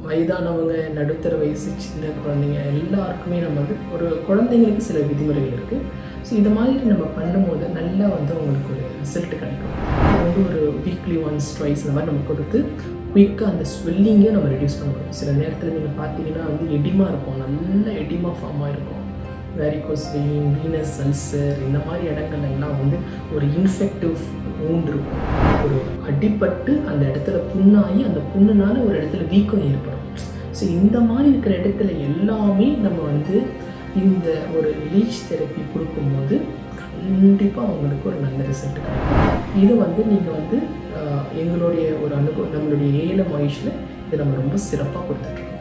வயதானவங்க நடுத்தர வயசு சின்ன குழந்தைங்க எல்லாருக்குமே நம்ம வந்து ஒரு குழந்தைங்களுக்கு சில விதிமுறைகள் இருக்குது ஸோ இந்த மாதிரி நம்ம பண்ணும்போது நல்லா வந்து உங்களுக்கு ஒரு ரிசல்ட் கிடைக்கும் இது வந்து ஒரு வீக்லி ஒன்ஸ் ட்வைஸ் இந்த மாதிரி நம்ம கொடுத்து குயிக்காக அந்த ஸ்வெல்லிங்கை நம்ம ரெடியூஸ் பண்ண முடியும் சில நேரத்தில் நீங்கள் பார்த்தீங்கன்னா வந்து எடிமா இருக்கும் நல்ல எடிமா ஃபார்மாக இருக்கும் வேரிகோஸ் வெயின் வீனஸ் அல்சர் இந்த மாதிரி இடங்கள் எல்லாம் வந்து ஒரு இன்ஃபெக்டிவ் wound இருக்கும் ஒரு அடிபட்டு அந்த இடத்துல புண்ணாகி அந்த புண்ணுனால ஒரு இடத்துல வீக்கம் ஏற்படும் ஸோ இந்த மாதிரி இருக்கிற இடத்துல எல்லாமே நம்ம வந்து இந்த ஒரு லீச் தெரப்பி கொடுக்கும்போது கண்டிப்பாக அவங்களுக்கு ஒரு நல்ல ரிசல்ட் கிடைக்கும் இது வந்து நீங்கள் வந்து ஆஹ், எங்களுடைய ஒரு அனுபவம் நம்மளுடைய ஏலம் ஆயுஷில் இதை நம்ம ரொம்ப சிறப்பாக கொடுத்துட்ருக்கோம்